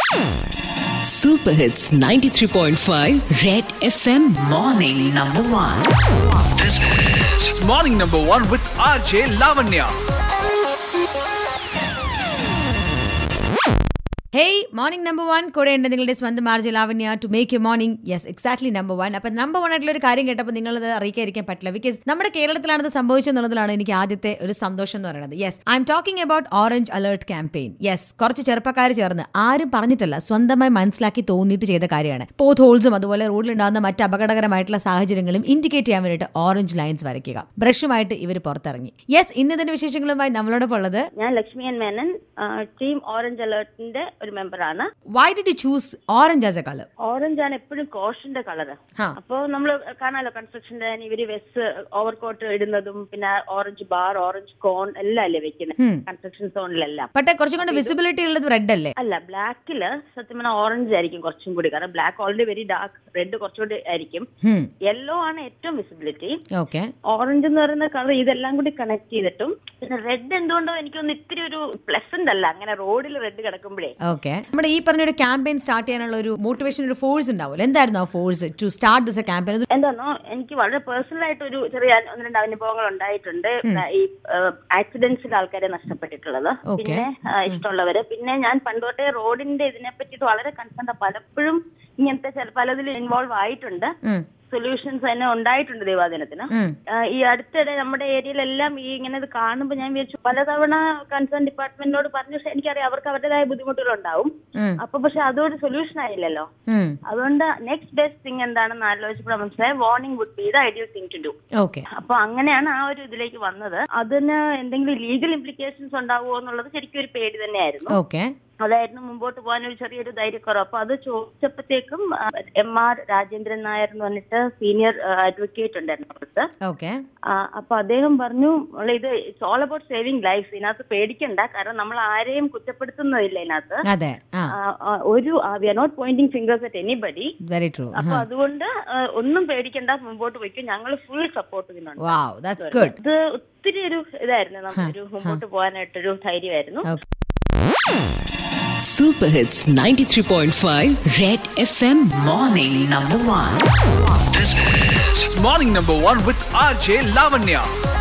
Super Hits 93.5 Red FM Morning number one. This is Morning Number One with RJ Lavanya. Hey morning number one കൂടെ ഉണ്ട് നിങ്ങളുടെ സ്വന്തം RJ Lavanya to make you morning yes exactly number one അപ്പൊ number one ആയിട്ടുള്ള ഒരു കാര്യം കേട്ടപ്പോൾ നിങ്ങളത് അറിയിക്കാതിരിക്കാൻ പറ്റില്ല ബിക്കോസ് നമ്മുടെ കേരളത്തിലാണത് സംഭവിച്ചെന്നുള്ളതാണ് എനിക്ക് ആദ്യത്തെ ഒരു സന്തോഷം എന്ന് പറയുന്നത് yes I am talking about orange alert campaign yes കുറച്ച് ചെറുപ്പക്കാർ ചേർന്ന് ആരും പറഞ്ഞിട്ടല്ല സ്വന്തമായി മനസ്സിലാക്കി തോന്നിയിട്ട് ചെയ്ത കാര്യമാണ് പോത്ത് ഹോൾസും അതുപോലെ റോഡിലുണ്ടാകുന്ന മറ്റ് അപകടകരമായിട്ടുള്ള സാഹചര്യങ്ങളും ഇൻഡിക്കേറ്റ് ചെയ്യാൻ വേണ്ടിയിട്ട് ഓറഞ്ച് ലൈൻസ് വരയ്ക്കുക ബ്രഷുമായിട്ട് ഇവർ പുറത്തിറങ്ങി യെസ് ഇന്നതിന്റെ വിശേഷങ്ങളുമായി നമ്മളോടൊപ്പം ഉള്ളത് ഞാൻ Lakshmi N Menon team orange അലേർട്ടിന്റെ ഒരു മെമ്പറാണ് why did you choose orange as a colour orange ആണ് എപ്പോഴും കോഷന്റെ കളറ് ഹാ. അപ്പോ നമ്മൾ കാണാലോ കൺസ്ട്രക്ഷന്റെ ഇവര് വെസ് ഓവർകോട്ട് ഇടുന്നതും പിന്നെ ഓറഞ്ച് ബാർ ഓറഞ്ച് കോൺ എല്ലാം അല്ലേ വെക്കുന്നത് ഉം. കൺസ്ട്രക്ഷൻ സോണിലെല്ലാം പക്ഷെ കുറച്ചും കൂടെ വിസിബിലിറ്റി ഉള്ളത് റെഡ് അല്ലേ അല്ല ബ്ലാക്കില് സത്യം പറഞ്ഞാൽ ഓറഞ്ച് ആയിരിക്കും കുറച്ചും കൂടി കാരണം black already very dark red കുറച്ചുകൂടി ആയിരിക്കും യെല്ലോ ആണ് ഏറ്റവും വിസിബിലിറ്റി ഓക്കെ ഓറഞ്ച് എന്ന് പറയുന്ന കളർ ഇതെല്ലാം കൂടി കണക്ട് ചെയ്തിട്ടും പിന്നെ റെഡ് എന്തുകൊണ്ടോ എനിക്കൊന്ന് ഇത്തിരി ഒരു പ്ലസന്റ് അല്ല അങ്ങനെ റോഡിൽ റെഡ് കിടക്കുമ്പോഴേ ഓക്കെ നമ്മുടെ ഈ പറഞ്ഞ ഒരു ക്യാമ്പയിൻ സ്റ്റാർട്ട് ചെയ്യാനുള്ള ഒരു മോട്ടിവേഷൻ ഒരു ഫോഴ്സ് ഉണ്ടാവില്ല എന്തായിരുന്നു ആ force to start this campaign എന്താണോ എനിക്ക് വളരെ പേഴ്സണൽ ആയിട്ട് ഒരു ചെറിയ അനു- ഒന്ന് രണ്ട് അനുഭവങ്ങൾ ഉണ്ടായിട്ടുണ്ട് ഈ ആക്സിഡൻസിൽ ആൾക്കാരെ നഷ്ടപ്പെട്ടിട്ടുള്ളത് Okay. പിന്നെ ആ, ഇഷ്ടമുള്ളവര് പിന്നെ ഞാൻ പണ്ടോട്ടെ റോഡിന്റെ ഇതിനെ പറ്റിയിട്ട് വളരെ കൺസേൺ പലപ്പോഴും ഇങ്ങനത്തെ ചില പലതിലും ഇൻവോൾവ് ആയിട്ടുണ്ട് സൊല്യൂഷൻസ് തന്നെ ഉണ്ടായിട്ടുണ്ട് ദൈവാദിനത്തിന് ആ, ഈ അടുത്തിടെ നമ്മുടെ ഏരിയയിലെല്ലാം ഈ ഇങ്ങനെ ഇത് കാണുമ്പോൾ ഞാൻ വിചാരിച്ചു പലതവണ കൺസേൺ ഡിപ്പാർട്ട്മെന്റിനോട് പറഞ്ഞു പക്ഷെ എനിക്കറിയാം അവർക്ക് അവരുടേതായ ബുദ്ധിമുട്ടുകൾ ഉണ്ടാവും അപ്പൊ പക്ഷെ അതൊരു സൊല്യൂഷൻ ആയില്ലല്ലോ അതുകൊണ്ട് നെക്സ്റ്റ് ബെസ്റ്റ് തിങ് എന്താണെന്ന് ആലോചിച്ചപ്പോൾ മനസ്സിലായി warning would be the ideal thing to do okay അപ്പൊ അങ്ങനെയാണ് ആ ഒരു ഇതിലേക്ക് വന്നത് അതിന് എന്തെങ്കിലും ലീഗൽ ഇംപ്ലിക്കേഷൻസ് ഉണ്ടാവുമോ എന്നുള്ളത് ശരിക്കും ഒരു പേടി തന്നെയായിരുന്നു ഓക്കെ അതായിരുന്നു മുമ്പോട്ട് പോകാൻ ഒരു ചെറിയൊരു ധൈര്യക്കുറവ് അപ്പൊ അത് ചോദിച്ചപ്പോഴത്തേക്കും എം ആർ രാജേന്ദ്രൻ നായർ എന്ന് പറഞ്ഞിട്ട് സീനിയർ അഡ്വക്കേറ്റ് ഉണ്ടായിരുന്നു അടുത്ത് ഓക്കെ ആ, അപ്പൊ അദ്ദേഹം പറഞ്ഞു "മോളെ, ഇത് it's all about saving life ഇതിനകത്ത് പേടിക്കണ്ട കാരണം നമ്മൾ ആരെയും കുറ്റപ്പെടുത്തുന്നതില്ല ഇതിനകത്ത് അതെ ആ ആ, ആ, ഒരു we are not pointing fingers at anybody very true അപ്പൊ അതുകൊണ്ട് ആ, ഒന്നും പേടിക്കണ്ട മുമ്പോട്ട് വയ്ക്കും ഞങ്ങൾ ഫുൾ സപ്പോർട്ട് ചെയ്യുന്നുണ്ട് വാവ് ദാറ്റ്സ് ഗുഡ് ഇത് ഒത്തിരി ഒരു ഇതായിരുന്നു നമുക്കൊരു മുമ്പോട്ട് പോകാനായിട്ടൊരു ധൈര്യമായിരുന്നു Super Hits 93.5 Red FM Morning number one. This is Morning Number One with RJ Lavanya.